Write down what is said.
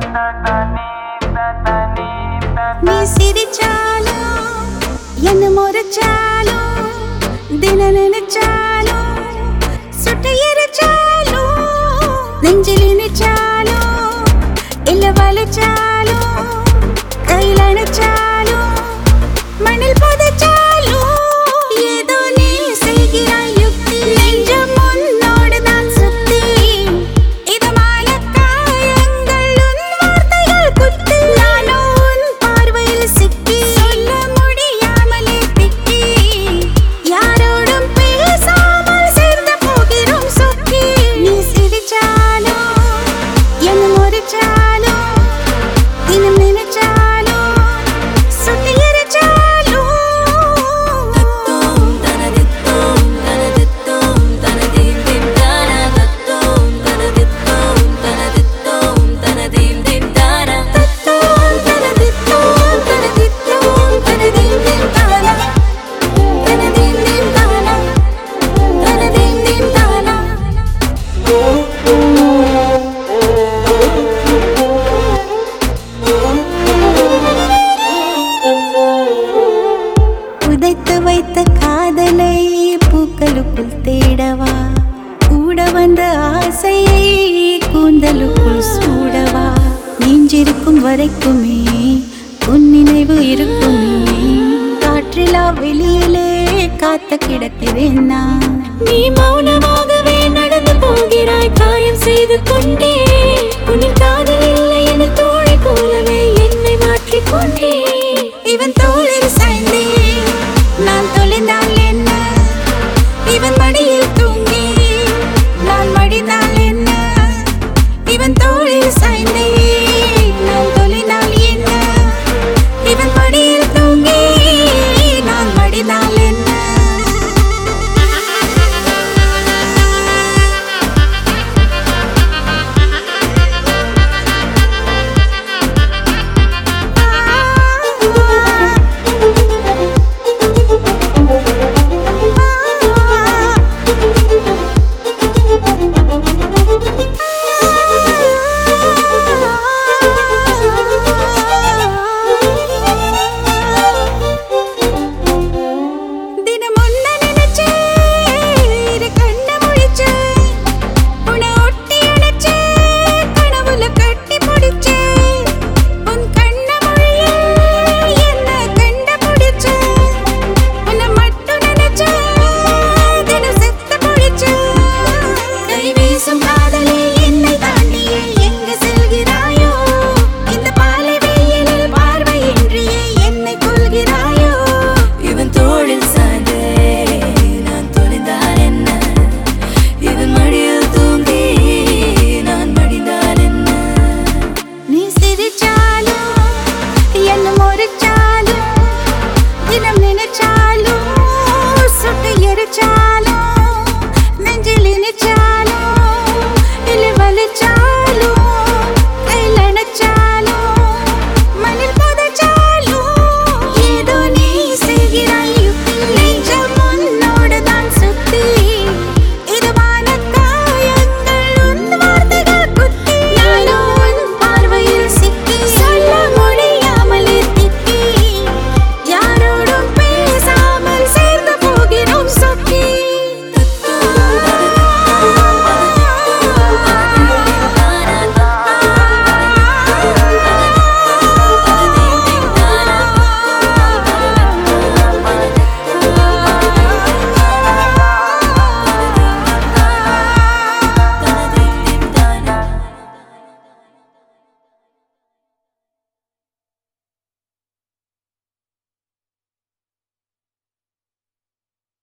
நீ சிரிச்சாலும் என்ன முறைச்சாலும் தின நினைச்சாலும் சுட்டு எரிச்சாலும் நெஞ்சில் இணைச்சாலும் இல்ல வலிச்சாலும் கையில் அணைச்சாலும் மண்ணில் புதைச்சாலும் ஏதோ நீ செய்கிறாய் யுக்தி நெஞ்சம் உன்னோடு தான் சுத்தி இதமான காயங்கள் உன் வார்த்தைகள் குத்தி நானோ உன் பார்வையில் சிக்கி சொல்ல முடியாமலே திக்கி யாரோடும் பேசாமல் சேர்ந்து போகிறோம் சொக்கி நீ சிரிச்சாலும் என்ன முறைச்சாலும் தினம் நினைச்சாலும் சுத்தி எரிச்சாலும் தத்தோம் தனதித்தோம் தனதித்தோம் தனதீம் திம் தானா தத்தோம் தனதித்தோம் தனதித்தோம் தனதீம் திம் தானா தத்தோம் தனதித்தோம் தனதித்தோம் தனதீம் திம் தானா தனதீம் திம் தானா தனதீம் திம் தானா புதைத்து வைத்த காதலை பூக்களுக்குள் தேடவா கூட வந்த ஆசையை கூந்தலுக்குள் சூடவா நெஞ்சிருக்கும் வரைக்குமே உன் நினைவு இருக்குமே காற்றிலா வெளியிலே காத்து கிடக்கிறேன் நான் நீ மௌனமாகவே நடந்து போகிறாய் காயம் செய்து கொண்டே உன்